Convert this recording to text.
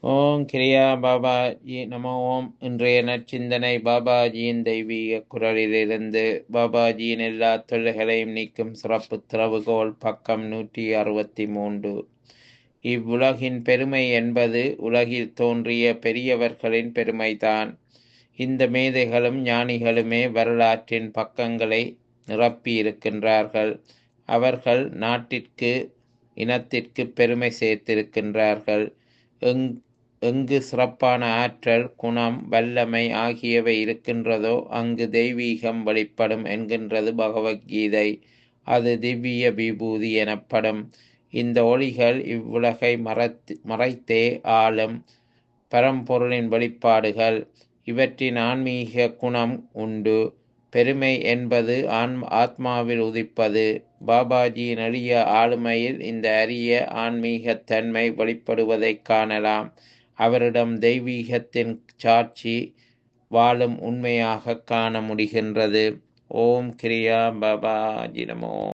ஓம் கிரியா பாபாஜி நமோ ஓம் இன்றைய நற்சிந்தனை பாபாஜியின் தெய்வீக குரலிலிருந்து பாபாஜியின் எல்லா தொல்லைகளையும் நீக்கும் சிறப்பு திறவுகோல் பக்கம் நூற்றி அறுபத்தி மூன்று இவ்வுலகின் பெருமை என்பது உலகில் தோன்றிய பெரியவர்களின் பெருமைதான் இந்த மேதைகளும் ஞானிகளுமே வரலாற்றின் பக்கங்களை நிரப்பி இருக்கின்றார்கள் அவர்கள் நாட்டிற்கு இனத்திற்கு பெருமை சேர்த்திருக்கின்றார்கள் எங் எங்கு சிறப்பான ஆற்றல் குணம் வல்லமை ஆகியவை இருக்கின்றதோ அங்கு தெய்வீகம் வெளிப்படும் என்கின்றது பகவத்கீதை அது திவ்ய விபூதி எனப்படும் இந்த ஒளிகள் இவ்வுலகை மறைத்து மறைத்தே ஆளும் பரம்பொருளின் வெளிப்பாடுகள் இவற்றின் ஆன்மீக குணம் உண்டு பெருமை என்பது ஆன் ஆத்மாவில் உதிப்பது பாபாஜியின் எளிய ஆளுமையில் இந்த அரிய ஆன்மீக தன்மை வெளிப்படுவதைக் காணலாம் அவரிடம் தெய்வீகத்தின் சாட்சி வாழும் உண்மையாக காண முடிகின்றது ஓம் கிரியா பாபாஜி நமோ